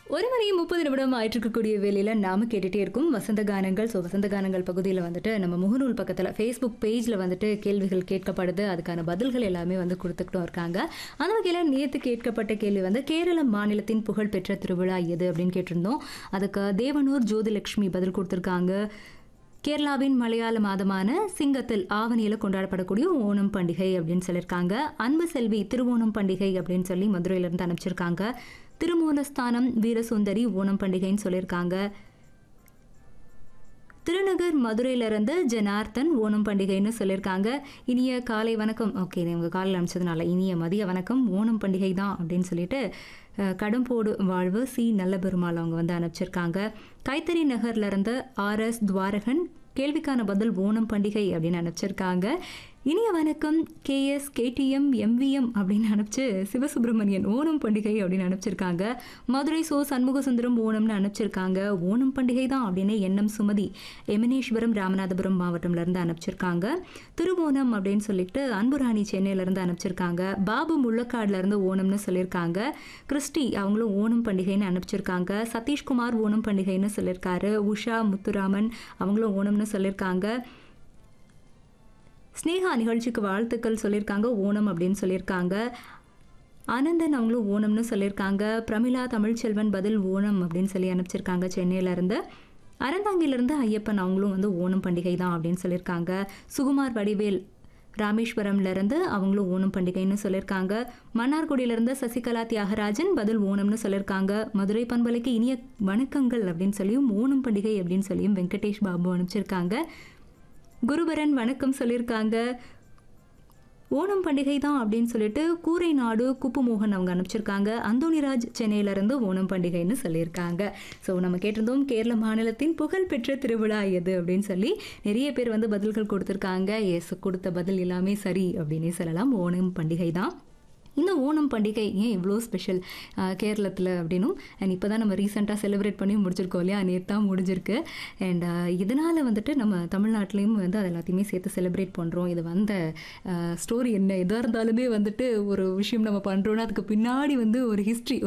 ஒரு மணி முப்பது நிமிடம் ஆயிட்டு இருக்கக்கூடிய வேலையில நாம கேட்டுட்டே இருக்கும் வசந்த கானங்கள் ஸோ வசந்த கானங்கள் பகுதியில் வந்துட்டு நம்ம முகநூல் பக்கத்தில் ஃபேஸ்புக் பேஜில் வந்துட்டு கேள்விகள் கேட்கப்படுது அதுக்கான பதில்கள் எல்லாமே வந்து கொடுத்துக்கிட்டும் இருக்காங்க அந்த வகையில் நேற்று கேட்கப்பட்ட கேள்வி வந்து கேரள மாநிலத்தின் புகழ்பெற்ற திருவிழா எது அப்படின்னு கேட்டிருந்தோம் அதுக்கு தேவனூர் ஜோதிலட்சுமி பதில் கொடுத்துருக்காங்க கேரளாவின் மலையாள மாதமான சிங்கத்தில் ஆவணியில் கொண்டாடப்படக்கூடிய ஓணம் பண்டிகை அப்படின்னு சொல்லியிருக்காங்க அன்பு செல்வி திருவோணம் பண்டிகை அப்படின்னு சொல்லி மதுரையிலிருந்து அனுப்பிச்சிருக்காங்க திருமூலஸ்தானம் வீரசுந்தரி ஓணம் பண்டிகைன்னு சொல்லியிருக்காங்க திருநகர் மதுரையிலிருந்து ஜனார்த்தன் ஓணம் பண்டிகைன்னு சொல்லியிருக்காங்க இனிய காலை வணக்கம் ஓகே இவங்க காலையில் அனுப்பிச்சதுனால இனிய மதிய வணக்கம் ஓணம் பண்டிகை தான் அப்படின்னு சொல்லிட்டு அஹ், கடம்போடு வாழ்வு சி நல்ல பெருமாள் அவங்க வந்து அனுப்பிச்சிருக்காங்க கைத்தறி நகர்ல இருந்து ஆர் எஸ் துவாரகன் கேள்விக்கான பதில் ஓணம் பண்டிகை அப்படின்னு அனுப்பிச்சிருக்காங்க இனிய வணக்கம் கேஎஸ் கேடிஎம் எம்விஎம் அப்படின்னு அனுப்பிச்சு சிவசுப்பிரமணியன் ஓணம் பண்டிகை அப்படின்னு அனுப்பிச்சிருக்காங்க மதுரை சோ சண்முக சுந்தரம் ஓணம்னு அனுப்பிச்சிருக்காங்க ஓணம் பண்டிகை தான் அப்படின்னு எண்ணம் சுமதி எமனேஸ்வரம் ராமநாதபுரம் மாவட்டம்ல இருந்து அனுப்பிச்சிருக்காங்க திருவோணம் அப்படின்னு சொல்லிட்டு அன்புராணி சென்னையில இருந்து அனுப்பிச்சிருக்காங்க பாபு முள்ளக்காடுல இருந்து ஓணம்னு சொல்லியிருக்காங்க கிறிஸ்டி அவங்களும் ஓணம் பண்டிகைன்னு அனுப்பிச்சிருக்காங்க சதீஷ்குமார் ஓணம் பண்டிகைன்னு சொல்லியிருக்காரு உஷா முத்துராமன் அவங்களும் ஓணம்னு சொல்லியிருக்காங்க ஸ்னேகா நிகழ்ச்சிக்கு வாழ்த்துக்கள் சொல்லியிருக்காங்க ஓணம் அப்படின்னு சொல்லியிருக்காங்க ஆனந்தன் அவங்களும் ஓணம்னு சொல்லியிருக்காங்க பிரமிளா தமிழ்ச்செல்வன் பதில் ஓணம் அப்படின்னு சொல்லி அனுப்பிச்சிருக்காங்க சென்னையிலேருந்து அறந்தாங்கிலிருந்து ஐயப்பன் அவங்களும் வந்து ஓணம் பண்டிகை தான் அப்படின்னு சொல்லியிருக்காங்க சுகுமார் வடிவேல் ராமேஸ்வரம்ல இருந்து அவங்களும் ஓணம் பண்டிகைன்னு சொல்லியிருக்காங்க மன்னார்குடியில இருந்து சசிகலா தியாகராஜன் பதில் ஓணம்னு சொல்லியிருக்காங்க மதுரை பண்பலைக்கு இனிய வணக்கங்கள் அப்படின்னு சொல்லியும் ஓணம் பண்டிகை அப்படின்னு சொல்லியும் வெங்கடேஷ் பாபு அனுப்பிச்சிருக்காங்க குருபரன் வணக்கம் சொல்லியிருக்காங்க ஓணம் பண்டிகை தான் அப்படின்னு சொல்லிட்டு கூரை நாடு குப்புமோகன் அவங்க அனுப்பிச்சிருக்காங்க அந்தோணிராஜ் சென்னையிலேருந்து ஓணம் பண்டிகைன்னு சொல்லியிருக்காங்க ஸோ நம்ம கேட்டிருந்தோம் கேரள மாநிலத்தின் புகழ்பெற்ற திருவிழா எது அப்படின்னு சொல்லி நிறைய பேர் வந்து பதில்கள் கொடுத்துருக்காங்க எஸ் கொடுத்த பதில் எல்லாமே சரி அப்படின்னே சொல்லலாம் ஓணம் பண்டிகை தான் இந்த ஓணம் பண்டிகை ஏன் இவ்வளோ ஸ்பெஷல் கேரளத்தில் அப்படின்னும் அண்ட் இப்போ தான் நம்ம ரீசெண்டாக செலிப்ரேட் பண்ணி முடிச்சிருக்கோம் இல்லையா நேற்று தான் முடிஞ்சிருக்கு அண்ட் இதனால் வந்துட்டு நம்ம தமிழ்நாட்டிலையும் வந்து அது எல்லாத்தையுமே சேர்த்து செலிப்ரேட் பண்ணுறோம் இது வந்த ஸ்டோரி என்ன எதாக இருந்தாலுமே வந்துட்டு ஒரு விஷயம் நம்ம பண்ணுறோன்னா அதுக்கு பின்னாடி வந்து ஒரு ஹிஸ்ட்ரி